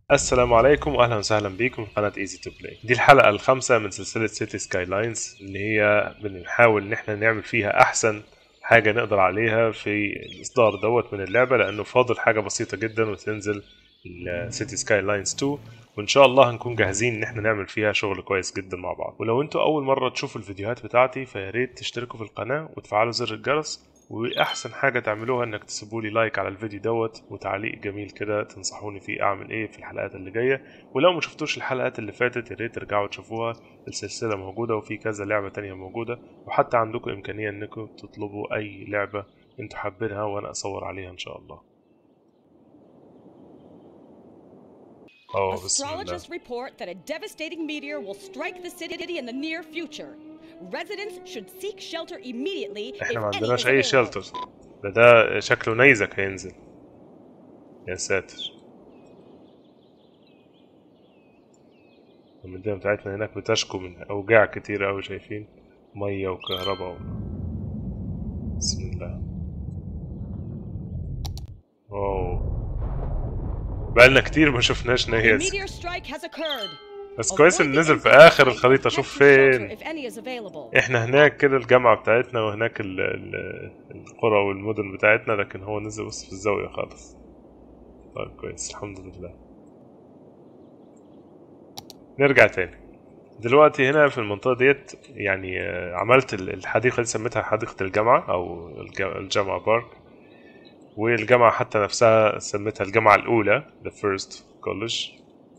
السلام عليكم واهلا وسهلا بيكم في قناه ايزي تو بلاي دي الحلقه الخامسه من سلسله سيتي سكاي لاينز اللي هي بنحاول ان احنا نعمل فيها احسن حاجه نقدر عليها في الاصدار دوت من اللعبه لانه فاضل حاجه بسيطه جدا وتنزل السيتي سكاي لاينز 2 وان شاء الله هنكون جاهزين ان احنا نعمل فيها شغل كويس جدا مع بعض ولو انتوا اول مره تشوفوا الفيديوهات بتاعتي فيا ريت تشتركوا في القناه وتفعلوا زر الجرس واحسن حاجه تعملوها انك تسيبوا لي لايك على الفيديو دوت وتعليق جميل كده تنصحوني فيه اعمل ايه في الحلقات اللي جايه ولو ما شفتوش الحلقات اللي فاتت يا ريت ترجعوا تشوفوها السلسله موجوده وفي كذا لعبه تانية موجوده وحتى عندكم امكانيه انكم تطلبوا اي لعبه انتوا حابينها وانا اصور عليها ان شاء الله اه بسم الله Astrologists report that a devastating meteor will strike the city in the near future. Residents should seek shelter immediately احنا if ما any عندناش is اي available. شلتر ده ده شكله نيزك هينزل يا ساتر المدينة بتاعتنا هناك بتشكو من أوجاع كتير أوي شايفين مية وكهرباء و... بسم الله واو بقالنا كتير ما شفناش A نيز meteor strike has occurred. بس كويس Avoid إن the نزل في impact آخر site الخريطة and شوف seek فين shelter if any is available. احنا هناك كده الجامعة بتاعتنا وهناك ال ال القرى والمدن بتاعتنا لكن هو نزل بس في الزاوية خالص طيب كويس الحمد لله نرجع تاني دلوقتي هنا في المنطقة ديت يعني آه، عملت ال- الحديقة دي سميتها حديقة الجامعة أو الج- الجامعة بارك والجامعة حتى نفسها سميتها الجامعة الأولى the first college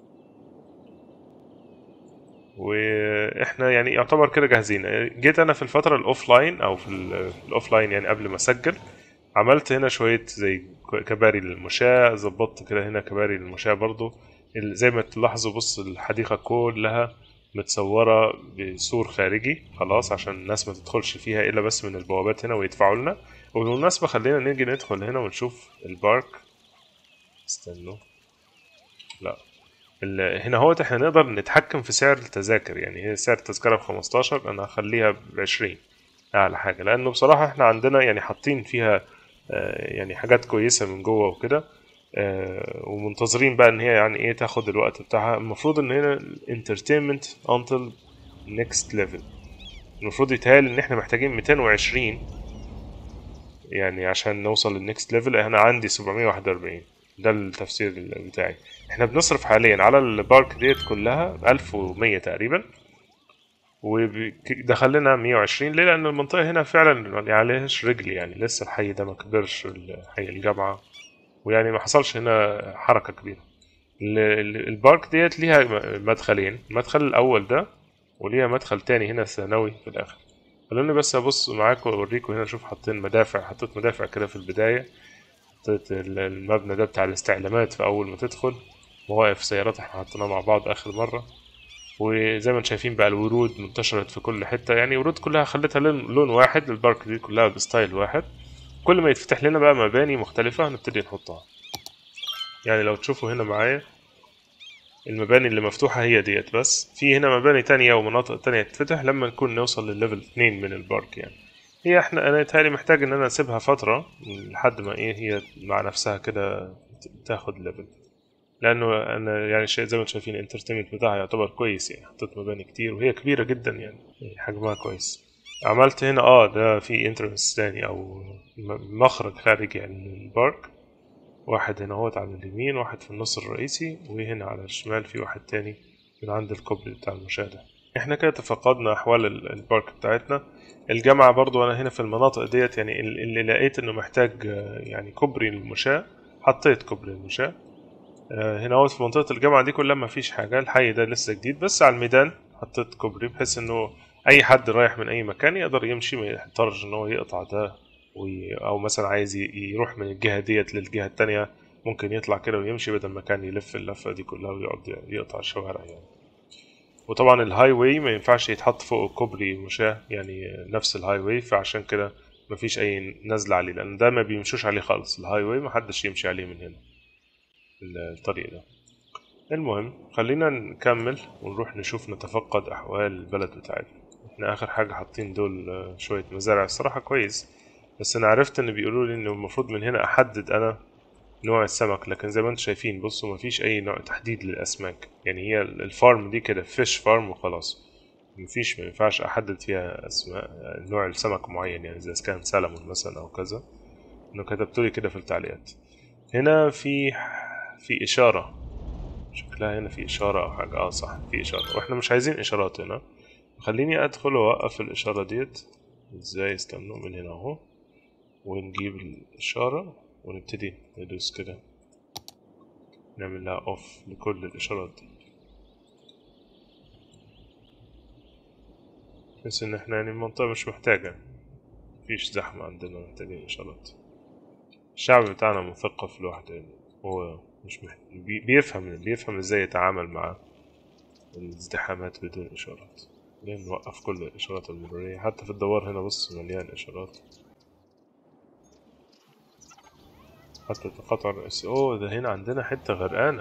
واحنا يعني يعتبر كده جاهزين جيت انا في الفتره الاوف لاين او في ال- في الاوف لاين يعني قبل ما اسجل عملت هنا شويه زي ك- كباري للمشاة ظبطت كده هنا كباري للمشاة برضو ال- زي ما تلاحظوا بص الحديقه كلها متصوره بسور خارجي خلاص عشان الناس ما تدخلش فيها الا بس من البوابات هنا ويدفعوا لنا وبالمناسبه خلينا نيجي ندخل هنا ونشوف البارك استنوا لا ال- هنا هو احنا نقدر نتحكم في سعر التذاكر يعني هي سعر التذكرة ب 15 انا هخليها ب 20 اعلى حاجة لانه بصراحة احنا عندنا يعني حاطين فيها آه، يعني حاجات كويسة من جوه وكده آه، ومنتظرين بقى ان هي يعني ايه تاخد الوقت بتاعها المفروض ان هنا entertainment until next level المفروض يتهيألي ان احنا محتاجين 220 يعني عشان نوصل للنكست ليفل انا عندي 741 ده التفسير بتاعي احنا بنصرف حاليا على البارك ديت كلها 1100 تقريبا ودخل لنا 120 ليه لان المنطقه هنا فعلا يعني عليهاش رجل يعني لسه الحي ده ما كبرش حي الجامعه ويعني ما حصلش هنا حركه كبيره ال- ال- البارك ديت ليها م- مدخلين المدخل الاول ده وليها مدخل تاني هنا ثانوي في الاخر خلوني بس ابص معاكم واوريكم هنا شوف حاطين مدافع حطيت مدافع كده في البدايه حطيت ال- المبنى ده بتاع الاستعلامات في اول ما تدخل مواقف سيارات احنا حطيناها مع بعض اخر مره وزي ما انتم شايفين بقى الورود منتشرت في كل حته يعني ورود كلها خليتها لون, لون واحد البارك دي كلها بستايل واحد كل ما يتفتح لنا بقى مباني مختلفه هنبتدي نحطها يعني لو تشوفوا هنا معايا المباني اللي مفتوحة هي ديت بس في هنا مباني تانية ومناطق تانية تتفتح لما نكون نوصل للليفل اتنين من البارك يعني هي احنا انا يتهيألي محتاج ان انا اسيبها فترة لحد ما ايه هي مع نفسها كده ت- تاخد ليفل لانه انا يعني شيء زي ما انتم شايفين الانترتينمنت بتاعها يعتبر كويس يعني حطيت مباني كتير وهي كبيرة جدا يعني يعني حجمها كويس عملت هنا اه ده في انترنس تاني او م- مخرج خارجي يعني من البارك واحد هنا اهوت على اليمين واحد في النص الرئيسي وهنا على الشمال في واحد تاني من عند الكوبري بتاع المشاة احنا كده تفقدنا احوال ال- البارك بتاعتنا الجامعة برضو انا هنا في المناطق ديت يعني ال- اللي لقيت انه محتاج آه، يعني كوبري للمشاة حطيت كوبري للمشاة آه، هنا اهوت في منطقة الجامعة دي كلها ما فيش حاجة الحي ده لسه جديد بس على الميدان حطيت كوبري بحيث انه اي حد رايح من اي مكان يقدر يمشي ما يحتاج ان هو يقطع ده وي... او مثلا عايز ي- يروح من الجهة ديت للجهة التانية ممكن يطلع كده ويمشي بدل ما كان يلف اللفة دي كلها ويقعد يقطع الشوارع يعني وطبعا الهاي واي ما ينفعش يتحط فوق كوبري مشاة يعني نفس الهاي واي فعشان كده مفيش اي نزل عليه لان ده ما بيمشوش عليه خالص الهاي واي محدش يمشي عليه من هنا الطريق ده المهم خلينا نكمل ونروح نشوف نتفقد احوال البلد بتاعتنا احنا اخر حاجة حاطين دول آه، شوية مزارع الصراحة كويس بس انا عرفت ان بيقولوا لي انه المفروض من هنا احدد انا نوع السمك لكن زي ما انتم شايفين بصوا مفيش اي نوع تحديد للاسماك يعني هي الفارم دي كده فيش فارم وخلاص مفيش ما ينفعش احدد فيها اسماء نوع السمك معين يعني اذا كان سلمون مثلا او كذا انه كتبتوا لي كده في التعليقات هنا في في اشاره شكلها هنا في اشاره او حاجه اه صح في اشاره واحنا مش عايزين اشارات هنا خليني ادخل واوقف الاشاره ديت ازاي استنوا من هنا اهو ونجيب الاشاره ونبتدي ندوس كده نعمل لها اوف لكل الاشارات دي بحيث ان احنا يعني المنطقة مش محتاجة مفيش زحمة عندنا محتاجين اشارات الشعب بتاعنا مثقف لوحده يعني هو مش محتاج بيفهم بيفهم ازاي يتعامل مع الازدحامات بدون اشارات لين نوقف كل الاشارات المرورية حتى في الدوار هنا بص مليان اشارات حتى تقاطع الرئيسي اوه ده هنا عندنا حتة غرقانة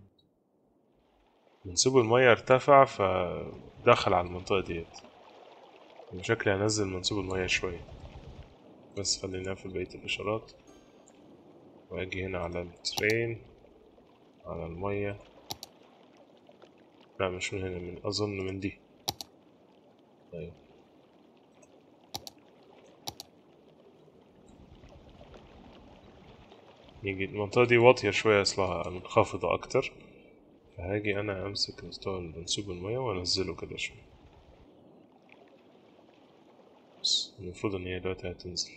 منسوب المية ارتفع فدخل على المنطقة ديت شكلي هنزل منسوب المية شوية بس خلينا نقفل بقية الإشارات وأجي هنا على الترين على المية لا مش من هنا من أظن من دي طيب يجي المنطقة دي واطية شوية أصلها منخفضة أكتر فهاجي أنا أمسك مستوى منسوب المية وأنزله كده شوية بس المفروض إن هي دلوقتي هتنزل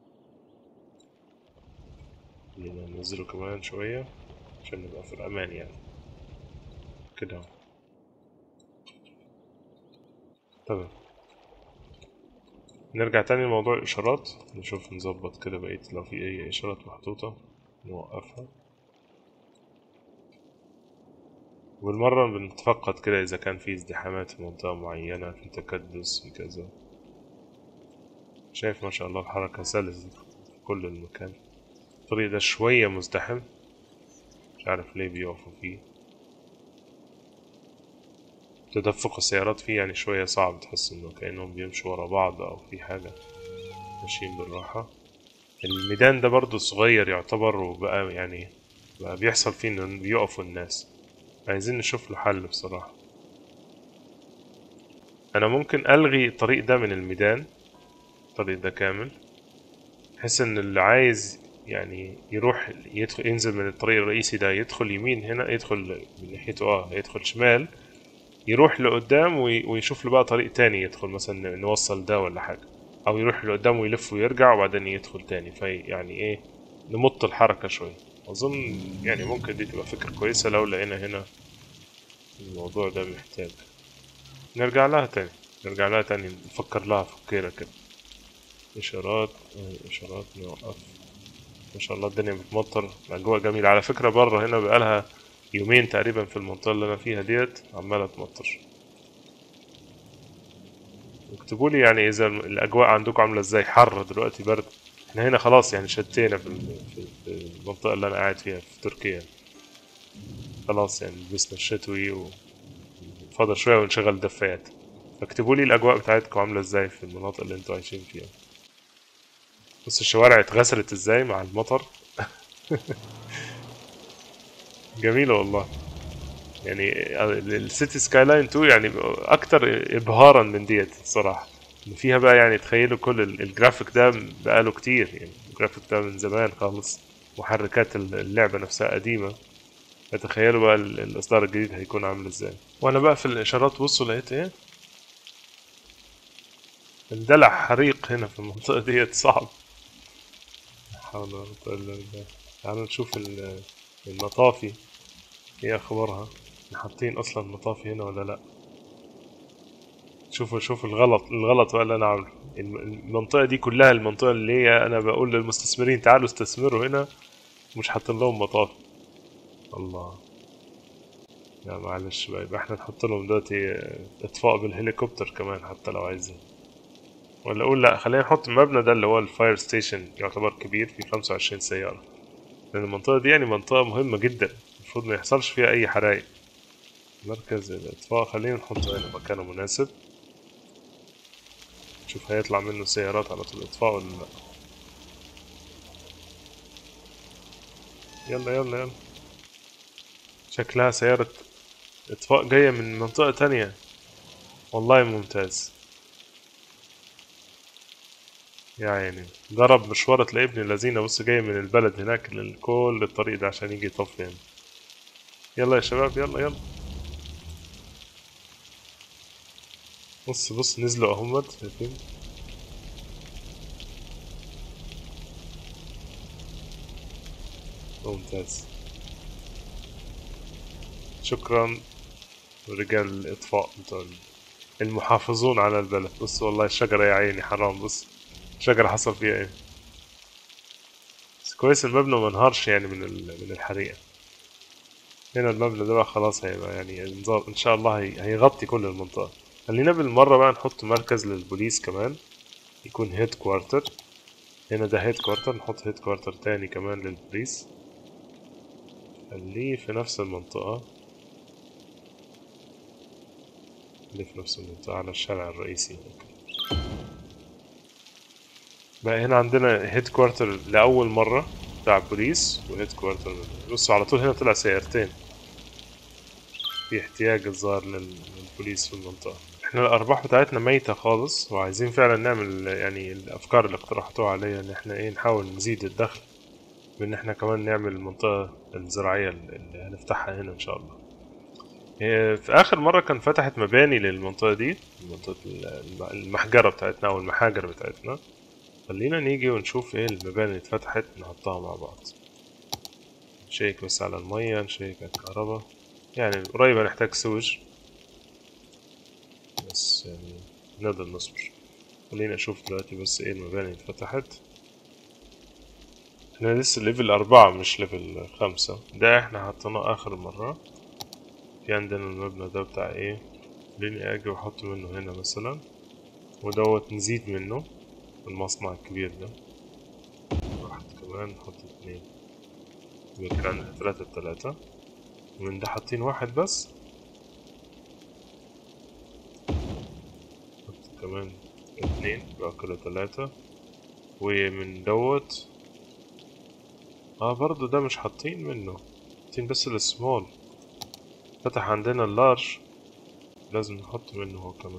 خلينا ننزله كمان شوية عشان نبقى في الأمان يعني كده تمام نرجع تاني لموضوع الإشارات نشوف نظبط كده بقية لو في أي إشارات محطوطة نوقفها والمرة بنتفقد كده إذا كان في ازدحامات في منطقة معينة في تكدس في كذا شايف ما شاء الله الحركة سلسة في كل المكان الطريق ده شوية مزدحم مش عارف ليه بيقفوا فيه تدفق السيارات فيه يعني شوية صعب تحس انه كأنهم بيمشوا ورا بعض او في حاجة ماشيين بالراحة الميدان ده برضو صغير يعتبر وبقى يعني بقى بيحصل فيه انه بيقفوا الناس عايزين نشوف له حل بصراحة انا ممكن الغي الطريق ده من الميدان الطريق ده كامل بحيث ان اللي عايز يعني يروح يدخل ينزل من الطريق الرئيسي ده يدخل يمين هنا يدخل من ناحيته اه يدخل شمال يروح لقدام ويشوف له بقى طريق تاني يدخل مثلا نوصل ده ولا حاجة أو يروح لقدام ويلف ويرجع وبعدين يدخل تاني في يعني إيه نمط الحركة شوية أظن يعني ممكن دي تبقى فكرة كويسة لو لقينا هنا الموضوع ده محتاج نرجع لها تاني نرجع لها تاني نفكر لها فكيرة كده إشارات إشارات نوقف ما شاء الله الدنيا بتمطر الأجواء جميلة على فكرة بره هنا بقالها يومين تقريبا في المنطقة اللي أنا فيها ديت عمالة تمطر اكتبوا لي يعني إذا الأجواء عندكم عاملة إزاي حر دلوقتي برد احنا هنا خلاص يعني شتينا في في المنطقة اللي أنا قاعد فيها في تركيا خلاص يعني لبسنا الشتوي وفاضل شوية ونشغل دفايات فاكتبوا لي الأجواء بتاعتكم عاملة إزاي في المناطق اللي انتوا عايشين فيها بص الشوارع اتغسلت إزاي مع المطر جميلة والله يعني السيتي سكاي لاين 2 يعني اكتر ابهارا من ديت الصراحه فيها بقى يعني تخيلوا كل الجرافيك ده بقاله كتير يعني الجرافيك ده من زمان خالص محركات اللعبه نفسها قديمه فتخيلوا بقى الاصدار الجديد هيكون عامل ازاي وانا بقى في الاشارات بصوا لقيت ايه اندلع حريق هنا في المنطقه ديت صعب حول ولا قوه الا بالله تعالوا نشوف المطافي ايه اخبارها حاطين اصلا مطافي هنا ولا لا شوفوا شوفوا الغلط الغلط بقى اللي انا عامله المنطقه دي كلها المنطقه اللي هي انا بقول للمستثمرين تعالوا استثمروا هنا مش حاطين لهم مطافي الله لا معلش بقى يبقى احنا نحط لهم دلوقتي اطفاء بالهليكوبتر كمان حتى لو عايزين ولا اقول لا خلينا نحط المبنى ده اللي هو الفاير ستيشن يعتبر كبير فيه 25 سياره لان المنطقه دي يعني منطقه مهمه جدا المفروض ما يحصلش فيها اي حرائق مركز الاطفاء خلينا نحطه هنا مكانه مناسب نشوف هيطلع منه سيارات على طول اطفاء ولا لا يلا يلا يلا شكلها سيارة اطفاء جاية من منطقة تانية والله ممتاز يا عيني ضرب مشوار تلاقي ابن الذين بص جاي من البلد هناك لل- كل الطريق ده عشان يجي يطفي هنا يلا يا شباب يلا يلا بص بص نزلوا اهمت شايفين ممتاز شكرا رجال الإطفاء بتوع المحافظون على البلد بص والله الشجرة يا عيني حرام بص شجرة حصل فيها ايه بس كويس المبنى ما انهارش يعني من ال- من الحريقة هنا المبنى ده بقى خلاص هيبقى يعني انظار ان شاء الله هي- هيغطي كل المنطقة خلينا بالمرة بقى نحط مركز للبوليس كمان يكون هيد كوارتر هنا ده هيد كوارتر نحط هيد كوارتر تاني كمان للبوليس خليه في نفس المنطقة خليه في نفس المنطقة على الشارع الرئيسي هناك بقى هنا عندنا هيد كوارتر لأول مرة بتاع بوليس وهيد كوارتر بصوا على طول هنا طلع سيارتين في احتياج الظاهر لل- للبوليس في المنطقة احنا الأرباح بتاعتنا ميتة خالص وعايزين فعلا نعمل يعني الأفكار اللي اقترحتوها عليا إن احنا ايه نحاول نزيد الدخل بإن احنا كمان نعمل المنطقة الزراعية اللي هنفتحها هنا إن شاء الله إيه، في آخر مرة كان فتحت مباني للمنطقة دي منطقة الم- المحجرة بتاعتنا أو المحاجر بتاعتنا خلينا نيجي ونشوف ايه المباني اللي اتفتحت نحطها مع بعض نشيك بس على المية نشيك على الكهرباء يعني قريب هنحتاج سوج بس يعني نقدر نصبر خلينا نشوف دلوقتي بس ايه المباني اللي اتفتحت احنا لسه ليفل أربعة مش ليفل خمسة ده احنا حطيناه آخر مرة في عندنا المبنى ده بتاع ايه خليني اجي واحط منه هنا مثلا ودوت نزيد منه المصنع الكبير ده واحد كمان نحط اتنين يبقى كده عندنا تلاتة بتلاتة ومن ده حاطين واحد بس نحط كمان اتنين يبقى كده تلاتة ومن دوت اه برضو ده مش حاطين منه حاطين بس السمول فتح عندنا اللارج لازم نحط منه هو كمان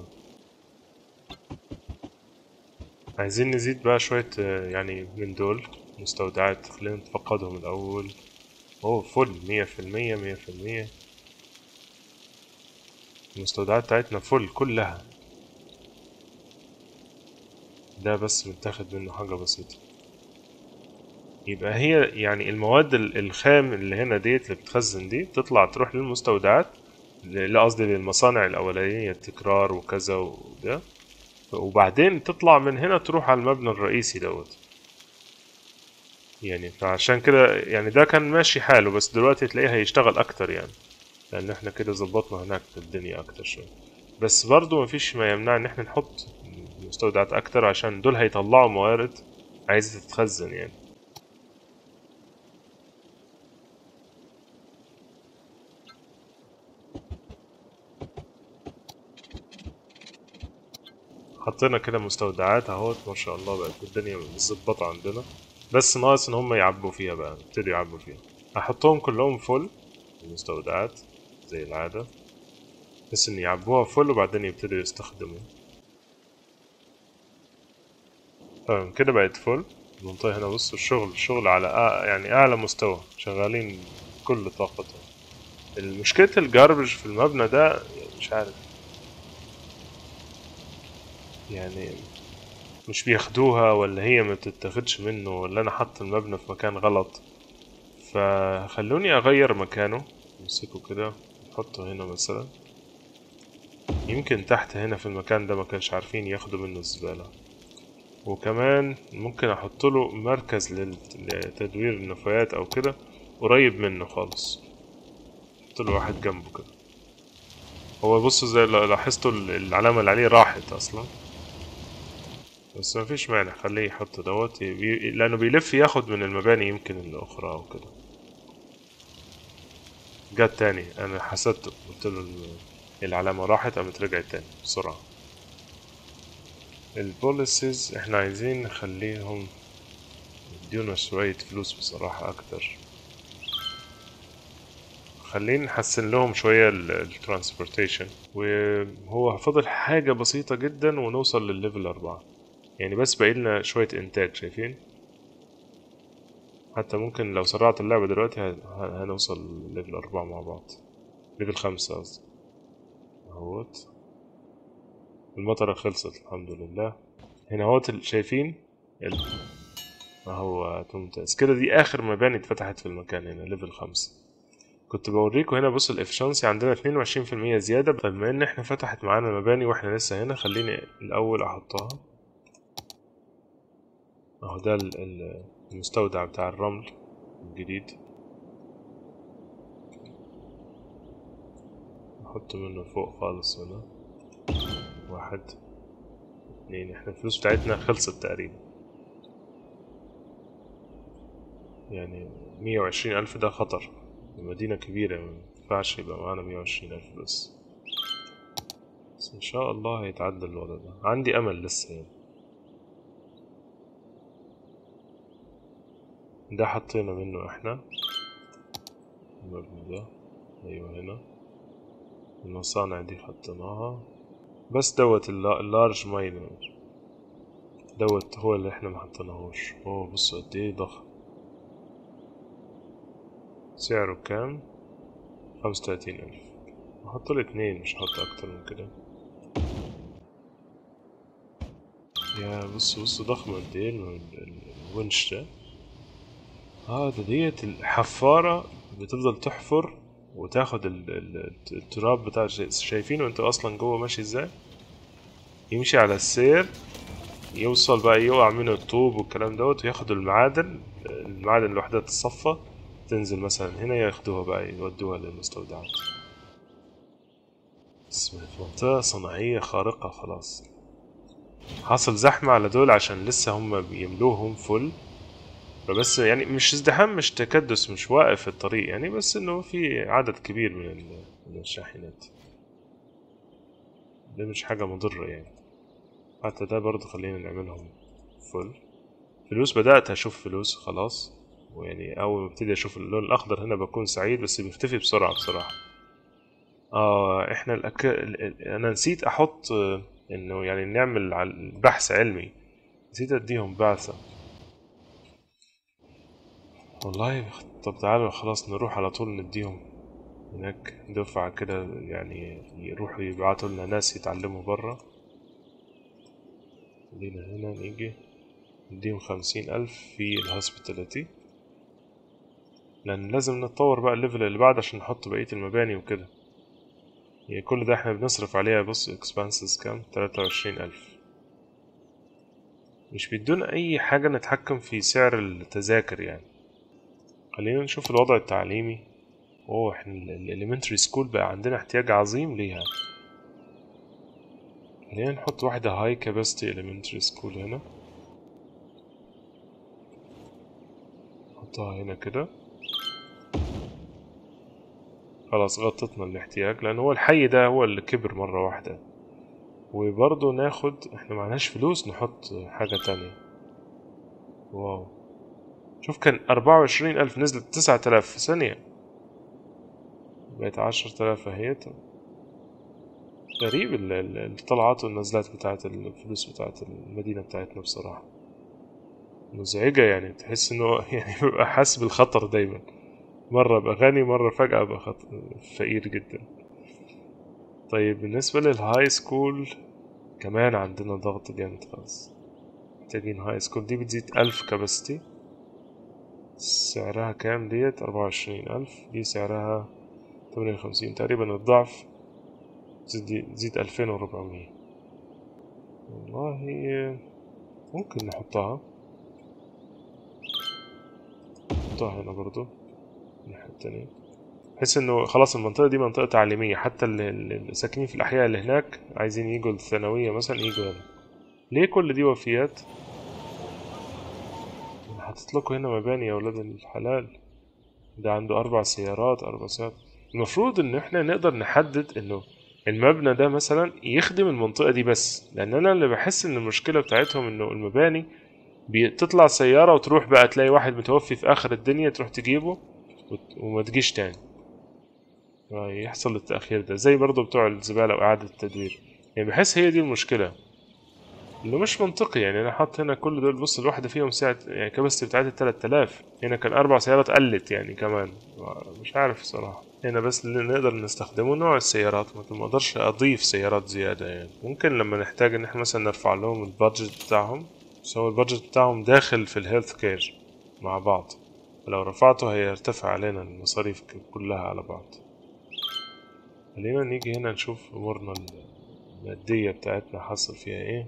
عايزين نزيد بقى شوية آه، يعني من دول مستودعات خلينا نتفقدهم الأول اوه فل مية في المية مية في المية المستودعات بتاعتنا فل كلها ده بس متاخد منه حاجة بسيطة يبقى هي يعني المواد ال- الخام اللي هنا ديت اللي بتخزن دي تطلع تروح للمستودعات لا قصدي للمصانع الأولانية التكرار وكذا وده وبعدين تطلع من هنا تروح على المبنى الرئيسي دوت يعني فعشان كده يعني ده كان ماشي حاله بس دلوقتي تلاقيه هيشتغل اكتر يعني لان احنا كده ظبطنا هناك الدنيا اكتر شوية بس برضو مفيش ما يمنع ان احنا نحط مستودعات اكتر عشان دول هيطلعوا موارد عايزة تتخزن يعني حطينا كده مستودعات اهوت ما شاء الله بقت الدنيا متظبطة عندنا بس ناقص ان هم يعبوا فيها بقى يبتدوا يعبوا فيها هحطهم كلهم فل المستودعات زي العادة بس ان يعبوها فل وبعدين يبتدوا يستخدموا تمام كده بقت فل المنطقة هنا بصوا الشغل الشغل على أع- يعني أعلى مستوى شغالين كل طاقتهم المشكلة الجاربج في المبنى ده مش عارف يعني مش بياخدوها ولا هي ما بتتاخدش منه ولا انا حاطط المبنى في مكان غلط فخلوني اغير مكانه امسكه كده احطه هنا مثلا يمكن تحت هنا في المكان ده ما كانش عارفين ياخدوا منه الزبالة وكمان ممكن احط له مركز لل- لتدوير النفايات او كده قريب منه خالص احط له واحد جنبه كده هو بصوا زي لا- لاحظتوا ال- العلامة اللي عليه راحت اصلا بس ما فيش مانع خليه يحط دوت بي... لانه بيلف ياخد من المباني يمكن الاخرى او كده جت تاني انا حسدته قلت له ال- العلامة راحت قامت رجعت تاني بسرعة البوليسيز احنا عايزين نخليهم يديونا شوية فلوس بصراحة اكتر خلينا نحسن لهم شوية الترانسبورتيشن وهو فاضل حاجة بسيطة جدا ونوصل للليفل أربعة يعني بس باقي لنا شوية إنتاج شايفين حتى ممكن لو سرعت اللعبة دلوقتي هن- هن- هنوصل ليفل أربعة مع بعض ليفل خمسة قصدي اهوت المطرة خلصت الحمد لله هنا اهوت ال- شايفين ال... اهو ممتاز كده دي آخر مباني اتفتحت في المكان هنا ليفل خمسة كنت بوريكم هنا بص الافشنسي عندنا 22% زيادة طيب بما ان احنا فتحت معانا مباني واحنا لسه هنا خليني الأول أحطها اهو ده ال- ال- المستودع بتاع الرمل الجديد نحط منه فوق خالص هنا واحد اتنين احنا الفلوس بتاعتنا خلصت تقريبا يعني مية وعشرين ألف ده خطر المدينة كبيرة ما ينفعش يبقى معانا مية وعشرين ألف بس بس إن شاء الله هيتعدى الوضع ده عندي أمل لسه يعني ده حطينا منه احنا المبنى ده ايوه هنا المصانع دي حطيناها بس دوت اللا- اللارج ماينر دوت هو اللي احنا ما حطيناهوش اوه بصوا قد ايه ضخم سعره كام خمسة وتلاتين ألف هحط له اتنين مش هحط أكتر من كده يا بص بص ضخم قد ايه ال- ال- الونش ده اه ده ديت الحفارة بتفضل تحفر وتاخد ال- ال- التراب بتاع شا- شايفينه انتوا اصلا جوه ماشي ازاي يمشي على السير يوصل بقى يقع منه الطوب والكلام دوت وياخد المعادن المعادن لوحدها تتصفى تنزل مثلا هنا ياخدوها بقى يودوها للمستودعات اسمها في منطقة صناعية خارقة خلاص حاصل زحمة على دول عشان لسه هم بيملوهم فل فبس يعني مش ازدحام مش تكدس مش واقف في الطريق يعني بس انه في عدد كبير من ال- من الشاحنات ده مش حاجة مضرة يعني حتى ده برضه خلينا نعملهم فل فلوس بدأت أشوف فلوس خلاص ويعني أول ما ابتدي أشوف اللون الأخضر هنا بكون سعيد بس بيختفي بسرعة بصراحة آه إحنا الأك... ال- ال- أنا نسيت أحط آه، إنه يعني نعمل على بحث علمي نسيت أديهم بعثة والله طب تعالوا خلاص نروح على طول نديهم هناك دفعة كده يعني يروحوا يبعتوا لنا ناس يتعلموا برا خلينا هنا نيجي نديهم خمسين ألف في الهوسبيتاليتي لأن لازم نتطور بقى الليفل اللي بعد عشان نحط بقية المباني وكده يعني كل ده احنا بنصرف عليها بص expenses كام تلاتة وعشرين ألف مش بيدونا أي حاجة نتحكم في سعر التذاكر يعني خلينا نشوف الوضع التعليمي اوه احنا الاليمنتري سكول بقى عندنا احتياج عظيم ليها خلينا نحط واحدة هاي كاباسيتي elementary سكول هنا نحطها هنا كده خلاص غطتنا الاحتياج لان هو الحي ده هو اللي كبر مرة واحدة وبرضه ناخد احنا معناش فلوس نحط حاجة تانية واو شوف كان أربعة وعشرين ألف نزلت تسعة آلاف في ثانية بقت عشرة آلاف أهيت غريب ال- ال- الطلعات والنزلات بتاعت الفلوس بتاعت المدينة بتاعتنا بصراحة مزعجة يعني تحس إنه يعني ببقى حاسس بالخطر دايما مرة أبقى غني مرة فجأة أبقى خط... فقير جدا طيب بالنسبة للهاي سكول كمان عندنا ضغط جامد خالص محتاجين هاي سكول دي بتزيد ألف كاباسيتي سعرها كام ديت أربعة وعشرين ألف دي سعرها تمانية وخمسين تقريبا الضعف تزيد تزيد ألفين وربعمية والله ممكن نحطها نحطها هنا برضو الناحية التانية بحيث انه خلاص المنطقة دي منطقة تعليمية حتى اللي اللي ساكنين في الأحياء اللي هناك عايزين يجوا الثانوية مثلا يجوا هنا ليه كل دي وفيات؟ أنا حاطط لكم هنا مباني يا ولاد الحلال ده عنده أربع سيارات أربع سيارات المفروض إن إحنا نقدر نحدد إنه المبنى ده مثلا يخدم المنطقة دي بس لأن أنا اللي بحس إن المشكلة بتاعتهم إنه المباني بتطلع سيارة وتروح بقى تلاقي واحد متوفي في آخر الدنيا تروح تجيبه وت- وما تجيش تاني يحصل التأخير ده زي برضو بتوع الزبالة وإعادة التدوير يعني بحس هي دي المشكلة انه مش منطقي يعني انا حاطط هنا كل دول بص الواحدة فيهم سعة يعني كبستي بتاعتي 3000 هنا كان اربع سيارات قلت يعني كمان مش عارف الصراحة هنا بس اللي نقدر نستخدمه نوع السيارات ما اقدرش اضيف سيارات زيادة يعني ممكن لما نحتاج ان احنا مثلا نرفع لهم البادجت بتاعهم بس هو البادجت بتاعهم داخل في الهيلث كير مع بعض لو رفعته هيرتفع علينا المصاريف كلها على بعض خلينا نيجي هنا نشوف امورنا المادية بتاعتنا حصل فيها ايه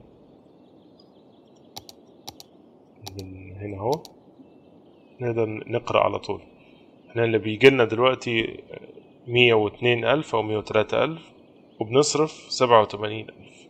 من هنا اهو نقدر نقرأ على طول احنا اللي بيجيلنا دلوقتي مية واتنين ألف أو مية وتلاتة ألف وبنصرف سبعة وتمانين ألف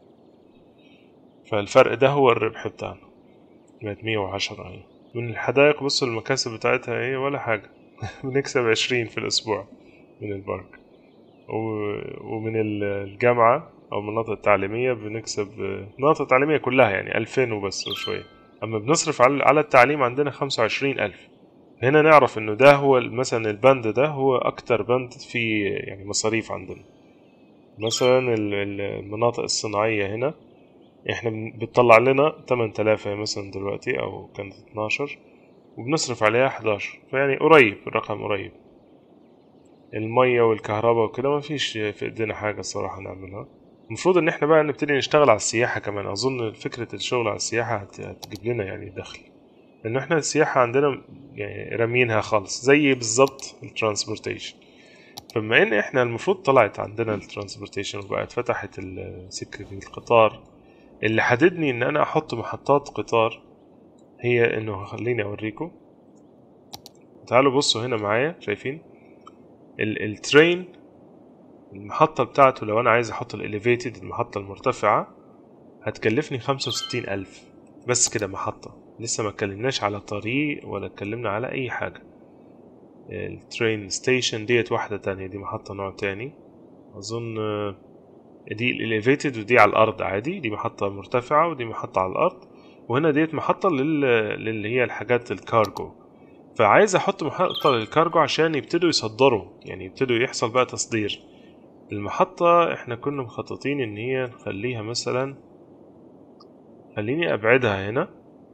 فالفرق ده هو الربح بتاعنا بقت مية وعشرة اهي من الحدائق بصوا المكاسب بتاعتها ايه ولا حاجة بنكسب عشرين في الأسبوع من البارك ومن الجامعة أو المناطق التعليمية بنكسب المناطق التعليمية كلها يعني ألفين وبس وشوية أما بنصرف على التعليم عندنا خمسة وعشرين ألف هنا نعرف إنه ده هو مثلا البند ده هو أكتر بند فيه يعني مصاريف عندنا مثلا المناطق الصناعية هنا احنا بتطلع لنا 8000 مثلا دلوقتي أو كانت 12 وبنصرف عليها 11 فيعني قريب الرقم قريب المية والكهرباء وكده ما فيش في ايدينا حاجة الصراحة نعملها المفروض ان احنا بقى نبتدي نشتغل على السياحة كمان اظن فكرة الشغل على السياحة هتجيب لنا يعني دخل لانه احنا السياحة عندنا يعني رامينها خالص زي بالظبط الترانسبورتيشن فبما ان احنا المفروض طلعت عندنا الترانسبورتيشن وبقت فتحت سكة القطار اللي حددني ان انا احط محطات قطار هي انه خليني اوريكم تعالوا بصوا هنا معايا شايفين الترين المحطة بتاعته لو أنا عايز أحط الإليفيتد المحطة المرتفعة هتكلفني خمسة وستين ألف بس كده محطة لسه ما اتكلمناش على طريق ولا اتكلمنا على أي حاجة الترين ستيشن ديت واحدة تانية دي محطة نوع تاني أظن دي الإليفيتد ودي على الأرض عادي دي محطة مرتفعة ودي محطة على الأرض وهنا ديت محطة لل... للي هي الحاجات الكارجو فعايز احط محطة للكارجو عشان يبتدوا يصدروا يعني يبتدوا يحصل بقى تصدير المحطة احنا كنا مخططين ان هي نخليها مثلا خليني ابعدها هنا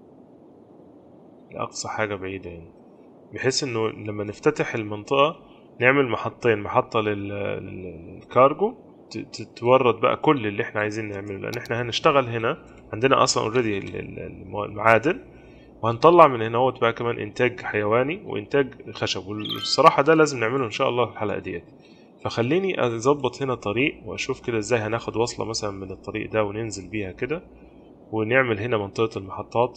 لأقصى حاجة بعيدة هنا بحيث انه لما نفتتح المنطقة نعمل محطتين محطة لل... للكارجو تورد بقى كل اللي احنا عايزين نعمله لان احنا هنشتغل هنا عندنا اصلا اوريدي المعادن وهنطلع من هنا هوت بقى كمان انتاج حيواني وانتاج خشب والصراحة ده لازم نعمله ان شاء الله في الحلقة ديت فخليني اظبط هنا طريق واشوف كده ازاي هناخد وصلة مثلا من الطريق ده وننزل بيها كده ونعمل هنا منطقة المحطات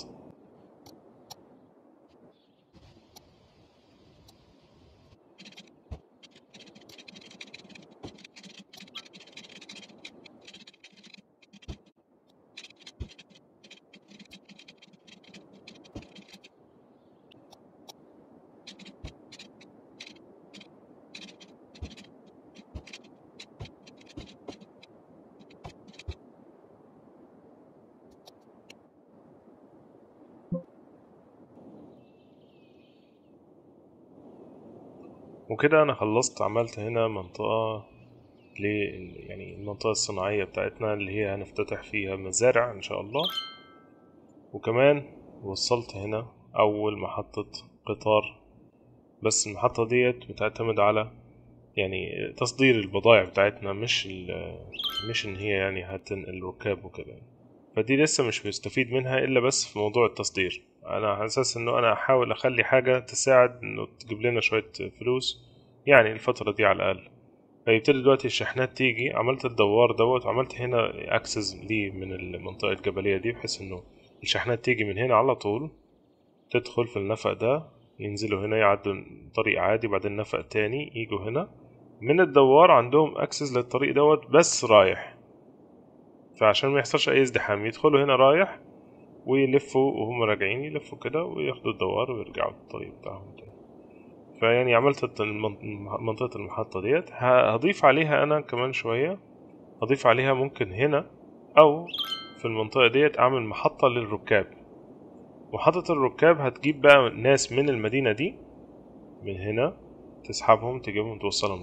وكده انا خلصت عملت هنا منطقة ل يعني المنطقة الصناعية بتاعتنا اللي هي هنفتتح فيها مزارع ان شاء الله وكمان وصلت هنا اول محطة قطار بس المحطة ديت بتعتمد على يعني تصدير البضائع بتاعتنا مش مش ان هي يعني هتنقل ركاب وكده فدي لسه مش بيستفيد منها الا بس في موضوع التصدير انا على اساس انه انا احاول اخلي حاجه تساعد انه تجيب لنا شويه فلوس يعني الفتره دي على الاقل فيبتدي دلوقتي الشحنات تيجي عملت الدوار دوت وعملت هنا اكسس ليه من المنطقه الجبليه دي بحيث انه الشحنات تيجي من هنا على طول تدخل في النفق ده ينزلوا هنا يعدوا طريق عادي بعدين نفق تاني يجوا هنا من الدوار عندهم اكسس للطريق دوت بس رايح فعشان ما يحصلش اي ازدحام يدخلوا هنا رايح ويلفوا وهم راجعين يلفوا كده وياخدوا الدوار ويرجعوا الطريق بتاعهم تاني فيعني عملت منطقة المحطة ديت هضيف عليها أنا كمان شوية هضيف عليها ممكن هنا أو في المنطقة ديت أعمل محطة للركاب محطة الركاب هتجيب بقى ناس من المدينة دي من هنا تسحبهم تجيبهم توصلهم لهنا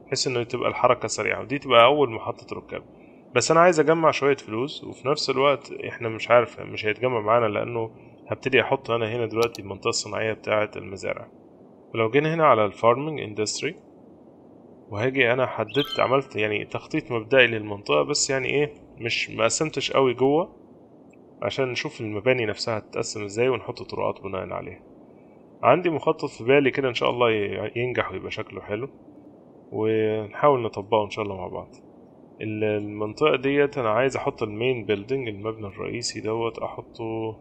بحيث انه تبقى الحركة سريعة ودي تبقى اول محطة ركاب بس انا عايز اجمع شوية فلوس وفي نفس الوقت احنا مش عارف مش هيتجمع معانا لانه هبتدي احط انا هنا دلوقتي المنطقة الصناعية بتاعة المزارع ولو جينا هنا على الفارمنج اندستري وهاجي انا حددت عملت يعني تخطيط مبدئي للمنطقة بس يعني ايه مش مقسمتش قوي جوه عشان نشوف المباني نفسها هتتقسم ازاي ونحط طرقات بناء عليها عندي مخطط في بالي كده ان شاء الله ينجح ويبقى شكله حلو ونحاول نطبقه ان شاء الله مع بعض المنطقة ديت انا عايز احط المين بيلدينج المبنى الرئيسي دوت احطه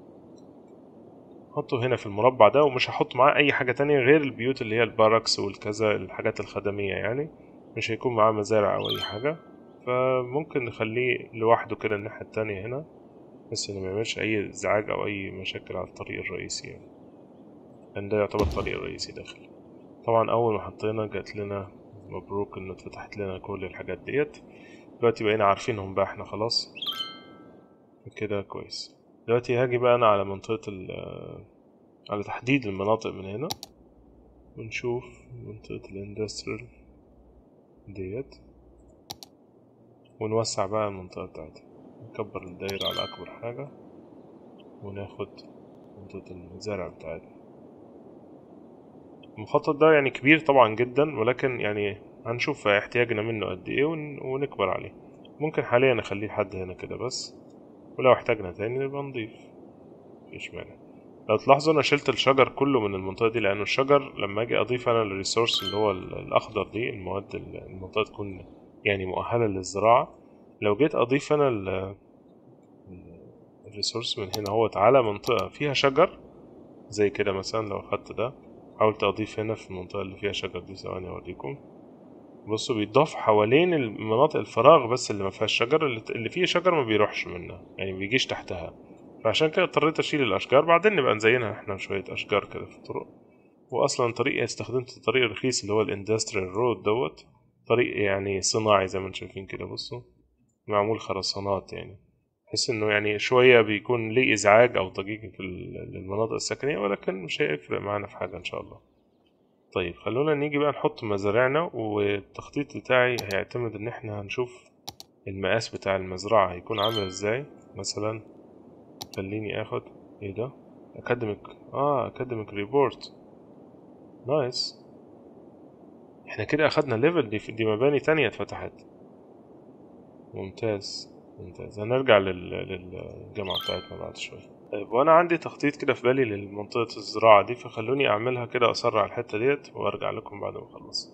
احطه هنا في المربع ده ومش هحط معاه اي حاجة تانية غير البيوت اللي هي الباركس والكذا الحاجات الخدمية يعني مش هيكون معاه مزارع او اي حاجة فممكن نخليه لوحده كده الناحية التانية هنا بس انه ميعملش اي ازعاج او اي مشاكل على الطريق الرئيسي يعني لان ده يعتبر الطريق الرئيسي داخل طبعا اول ما حطينا جات لنا مبروك ان اتفتحت لنا كل الحاجات ديت دلوقتي بقينا عارفينهم بقى احنا خلاص كده كويس دلوقتي هاجي بقى انا على منطقة ال على تحديد المناطق من هنا ونشوف منطقة الاندستريال ديت ونوسع بقى المنطقة بتاعتها نكبر الدايرة على أكبر حاجة وناخد منطقة المزارع بتاعتنا المخطط ده يعني كبير طبعا جدا ولكن يعني هنشوف احتياجنا منه قد ايه ونكبر عليه ممكن حاليا نخليه لحد هنا كده بس ولو احتاجنا تاني نبقى نضيف مفيش مانع لو تلاحظوا انا شلت الشجر كله من المنطقة دي لانه الشجر لما اجي اضيف انا الريسورس اللي هو الاخضر دي المواد المنطقة تكون يعني مؤهلة للزراعة لو جيت اضيف انا الريسورس من هنا هو على منطقة فيها شجر زي كده مثلا لو اخدت ده حاولت اضيف هنا في المنطقة اللي فيها شجر دي ثواني اوريكم بصوا بيتضاف حوالين المناطق الفراغ بس اللي ما فيهاش شجر اللي فيه شجر ما بيروحش منها يعني ما بيجيش تحتها فعشان كده اضطريت اشيل الاشجار بعدين نبقى نزينها احنا شوية اشجار كده في الطرق واصلا طريق استخدمت الطريق الرخيص اللي هو الاندستريال رود دوت طريق يعني صناعي زي ما انتم شايفين كده بصوا معمول خرسانات يعني بحيث انه يعني شوية بيكون ليه ازعاج او ضجيج في المناطق السكنية ولكن مش هيفرق معانا في حاجة ان شاء الله طيب خلونا نيجي بقى نحط مزارعنا والتخطيط بتاعي هيعتمد ان احنا هنشوف المقاس بتاع المزرعة هيكون عامل ازاي مثلا خليني اخد ايه ده اكاديميك اه اكاديميك ريبورت نايس احنا كده اخدنا ليفل دي دي مباني تانية اتفتحت ممتاز ممتاز هنرجع لل... للجامعة بتاعتنا بعد شوية طيب وانا عندي تخطيط كده في بالي لمنطقة الزراعة دي فخلوني اعملها كده اسرع الحتة ديت وارجع لكم بعد ما اخلص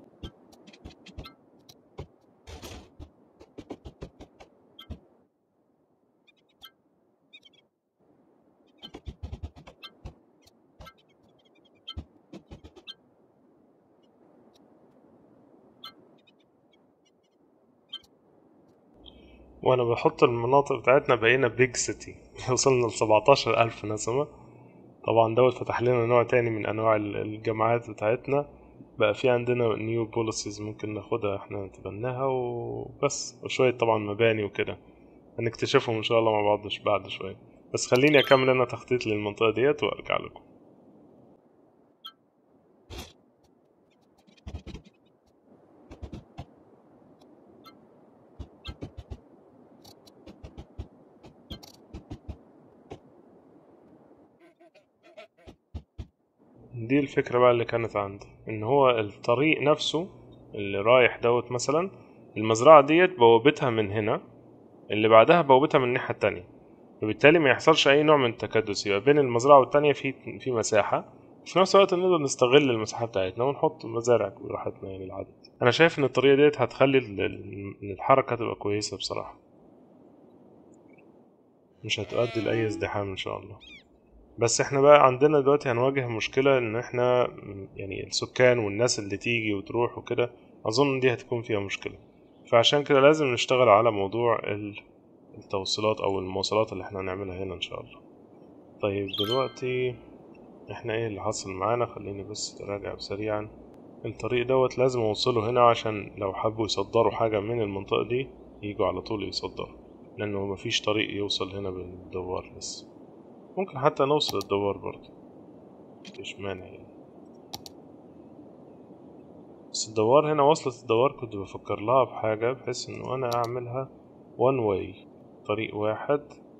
وانا بحط المناطق بتاعتنا بقينا بيج سيتي وصلنا لسبعتاشر الف نسمة طبعا دوت فتح لنا نوع تاني من انواع الجامعات بتاعتنا بقى في عندنا نيو بوليسيز ممكن ناخدها احنا نتبناها وبس وشوية طبعا مباني وكده هنكتشفهم ان شاء الله مع بعض بعد شوية بس خليني اكمل انا تخطيط للمنطقة ديت وارجع لكم دي الفكرة بقى اللي كانت عندي ان هو الطريق نفسه اللي رايح دوت مثلا المزرعة ديت بوابتها من هنا اللي بعدها بوابتها من الناحية التانية وبالتالي ما يحصلش اي نوع من التكدس يبقى بين المزرعة والتانية في في مساحة في نفس الوقت نقدر نستغل المساحة بتاعتنا ونحط مزارع براحتنا يعني العدد أنا شايف إن الطريقة ديت هتخلي الحركة تبقى كويسة بصراحة مش هتؤدي لأي ازدحام إن شاء الله بس احنا بقى عندنا دلوقتي هنواجه مشكلة ان احنا يعني السكان والناس اللي تيجي وتروح وكده اظن دي هتكون فيها مشكلة فعشان كده لازم نشتغل على موضوع التوصيلات او المواصلات اللي احنا هنعملها هنا ان شاء الله طيب دلوقتي احنا ايه اللي حصل معانا خليني بس اراجع سريعا الطريق دوت لازم اوصله هنا عشان لو حبوا يصدروا حاجة من المنطقة دي يجوا على طول يصدروا لانه مفيش طريق يوصل هنا بالدوار لسه ممكن حتى نوصل الدوار برضه مفيش مانع يعني بس الدوار هنا وصلة الدوار كنت بفكر لها بحاجة بحيث انه انا اعملها one way طريق واحد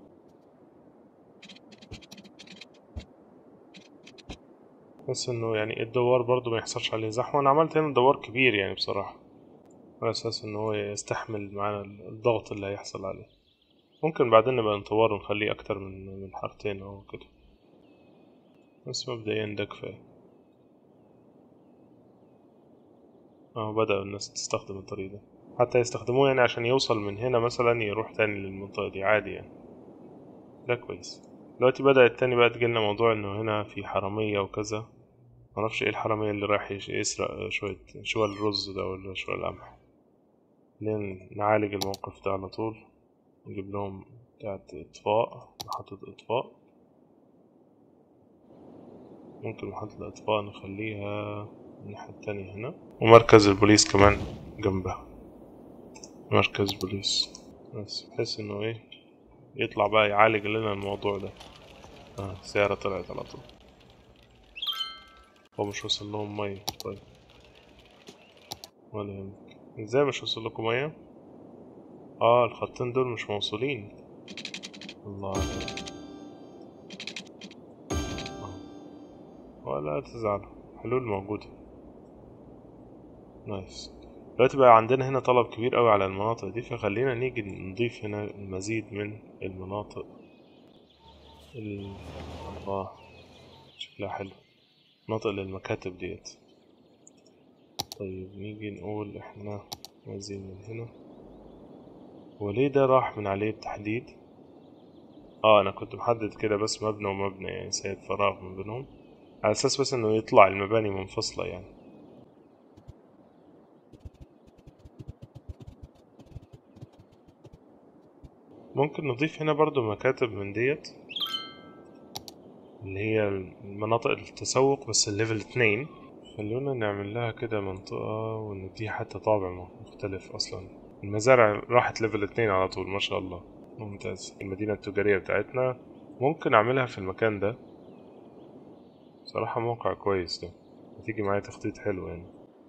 بس انه يعني الدوار برضو ما يحصلش عليه زحمة انا عملت هنا دوار كبير يعني بصراحة على اساس انه هو يستحمل معانا الضغط اللي هيحصل عليه ممكن بعدين نبقى نطور ونخليه اكتر من من حارتين او كده بس مبدئيا ده كفاية اه بدأ الناس تستخدم الطريق ده حتى يستخدموه يعني عشان يوصل من هنا مثلا يروح تاني للمنطقة دي عادي يعني ده كويس دلوقتي بدأ التاني بقى تجيلنا موضوع انه هنا في حرامية وكذا معرفش ايه الحرامية اللي رايح يش- يسرق شوية شوية الرز ده ولا شوية القمح لين نعالج الموقف ده على طول نجيب لهم بتاعة إطفاء محطة إطفاء ممكن محطة الإطفاء نخليها الناحية التانية هنا ومركز البوليس كمان جنبها مركز بوليس بس بحيث انه ايه يطلع بقى يعالج لنا الموضوع ده اه سيارة طلعت على طول هو مش وصل لهم مية طيب ولا يهمك ازاي مش وصل لكم مية اه الخطين دول مش موصولين الله عليك آه. ولا تزعلوا حلول موجودة نايس دلوقتي بقى عندنا هنا طلب كبير قوي على المناطق دي فخلينا نيجي نضيف هنا المزيد من المناطق ال... الله شكلها حلو مناطق للمكاتب ديت طيب نيجي نقول احنا عايزين من هنا وليه ده راح من عليه التحديد اه انا كنت محدد كده بس مبنى ومبنى يعني سايب فراغ ما بينهم على اساس بس انه يطلع المباني منفصلة يعني ممكن نضيف هنا برضو مكاتب من ديت اللي هي مناطق التسوق بس الليفل اتنين خلونا نعمل لها كده منطقة ونديها حتى طابع مختلف أصلا المزارع راحت ليفل اتنين على طول ما شاء الله ممتاز المدينة التجارية بتاعتنا ممكن أعملها في المكان ده صراحة موقع كويس ده هتيجي معايا تخطيط حلو يعني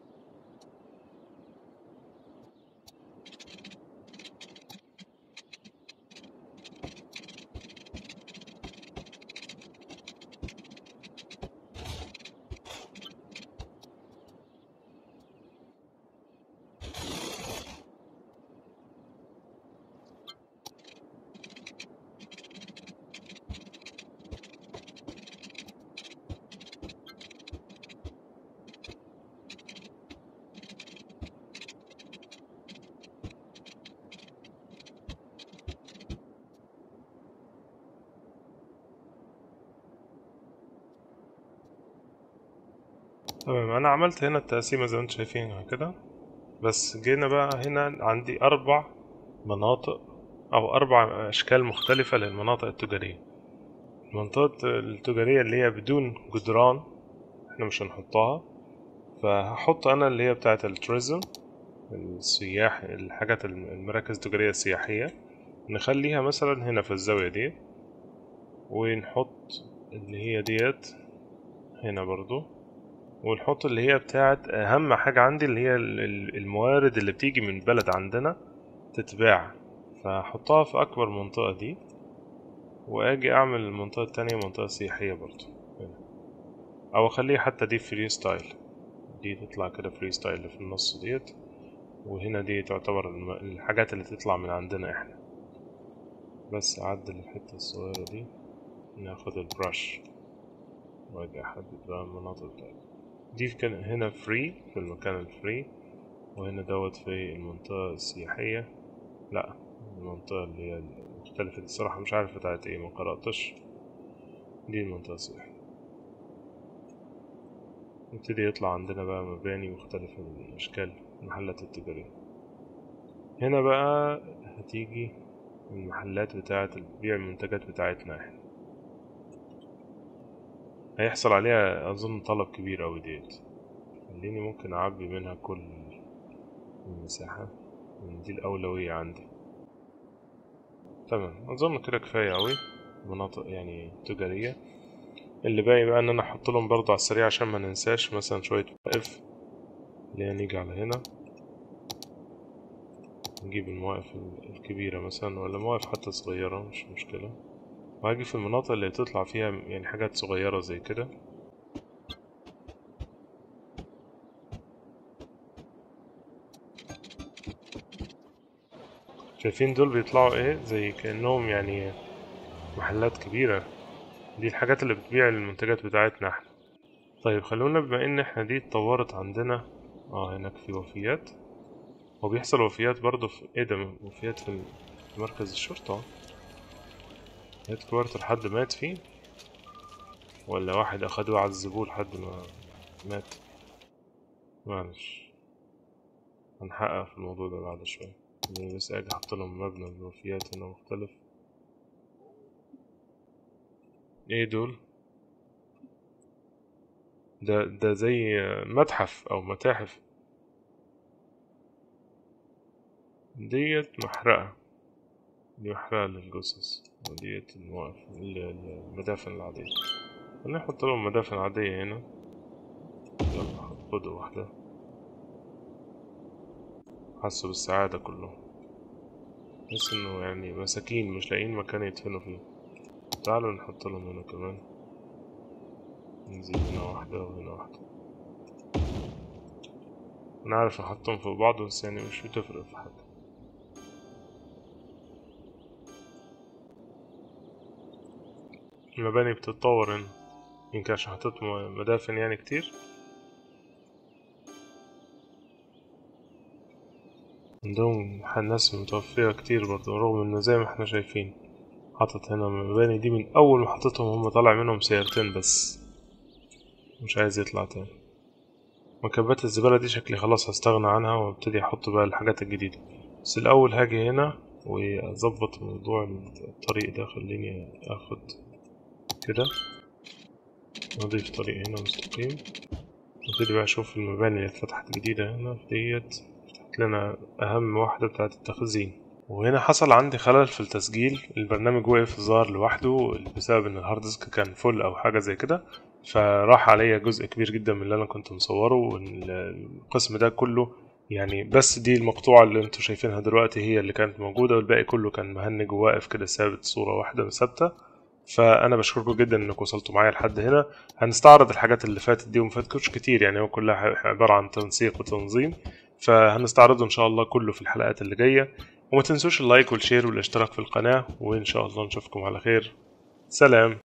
تمام انا عملت هنا التقسيمة زي ما انتم شايفينها كده بس جينا بقى هنا عندي اربع مناطق او اربع اشكال مختلفة للمناطق التجارية المنطقة التجارية اللي هي بدون جدران احنا مش هنحطها فهحط انا اللي هي بتاعة التوريزم السياح الحاجات المراكز التجارية السياحية نخليها مثلا هنا في الزاوية دي ونحط اللي هي ديت هنا برضو ونحط اللي هي بتاعت اهم حاجة عندي اللي هي ال- ال- الموارد اللي بتيجي من بلد عندنا تتباع فهحطها في اكبر منطقة دي واجي اعمل المنطقة التانية منطقة سياحية برضو هنا او اخليها حتى دي فري ستايل دي تطلع كده فري ستايل اللي في النص ديت وهنا دي تعتبر الم- الحاجات اللي تطلع من عندنا احنا بس اعدل الحتة الصغيرة دي ناخد البرش واجي احدد بقى المناطق بتاعتي دي كان هنا فري في المكان الفري وهنا دوت في المنطقة السياحية لا المنطقة اللي هي المختلفة دي الصراحة مش عارف بتاعت ايه ما قرأتش دي المنطقة السياحية يبتدي يطلع عندنا بقى مباني مختلفة من الأشكال المحلات التجارية هنا بقى هتيجي المحلات بتاعة بيع المنتجات بتاعتنا احنا هيحصل عليها أظن طلب كبير أوي ديت خليني ممكن أعبي منها كل المساحة لأن دي الأولوية عندي تمام أظن كده كفاية أوي مناطق يعني تجارية اللي باقي بقى إن أنا أحط لهم برضه على السريع عشان ما ننساش مثلا شوية وقف خلينا نيجي على هنا نجيب المواقف ال- الكبيرة مثلا ولا مواقف حتى صغيرة مش مشكلة وهاجي في المناطق اللي تطلع فيها يعني حاجات صغيرة زي كده شايفين دول بيطلعوا ايه زي كأنهم يعني محلات كبيرة دي الحاجات اللي بتبيع المنتجات بتاعتنا احنا طيب خلونا بما ان احنا دي اتطورت عندنا اه هناك في وفيات هو بيحصل وفيات برضه في ايه ده وفيات في في مركز الشرطة هيد كوارتر حد مات فيه ولا واحد اخدوه عذبوه لحد ما مات معلش هنحقق في الموضوع ده بعد شوية يعني بس اجي احط لهم مبنى الوفيات هنا مختلف ايه دول ده ده زي متحف او متاحف ديت محرقة دي محرقة للجثث وديت المواقف ال- ال- المدافن العادية خلينا نحط لهم مدافن عادية هنا يلا خدوا واحدة حسوا بالسعادة كلهم بس انه يعني مساكين مش لاقيين مكان يدفنوا فيه تعالوا نحط لهم هنا كمان نزيد هنا واحدة وهنا واحدة أنا عارف أحطهم فوق بعض بس يعني مش بتفرق في حاجة المباني بتتطور هنا يمكن عشان حطيت م- مدافن يعني كتير عندهم ناس متوفية كتير برضه رغم إنه زي ما احنا شايفين حاطط هنا المباني دي من أول ما حطيتهم هم طالع منهم سيارتين بس مش عايز يطلع تاني مكبات الزبالة دي شكلي خلاص هستغنى عنها وابتدي احط بقى الحاجات الجديدة بس الأول هاجي هنا وأظبط موضوع الطريق ده خليني اخد كده نضيف طريق هنا مستقيم نبتدي بقى اشوف المباني اللي اتفتحت جديدة هنا ديت فتحت لنا أهم واحدة بتاعة التخزين وهنا حصل عندي خلل في التسجيل البرنامج وقف ظهر لوحده بسبب ان الهارد ديسك كان فل او حاجة زي كده فراح عليا جزء كبير جدا من اللي انا كنت مصوره والقسم ده كله يعني بس دي المقطوعة اللي انتوا شايفينها دلوقتي هي اللي كانت موجودة والباقي كله كان مهنج وواقف كده ثابت صورة واحدة ثابتة فانا بشكركم جدا انكم وصلتوا معايا لحد هنا هنستعرض الحاجات اللي فاتت دي وما فاتكوش كتير يعني هو كلها عبارة عن تنسيق وتنظيم فهنستعرضه ان شاء الله كله في الحلقات اللي جايه وما تنسوش اللايك والشير والاشتراك في القناه وان شاء الله نشوفكم على خير سلام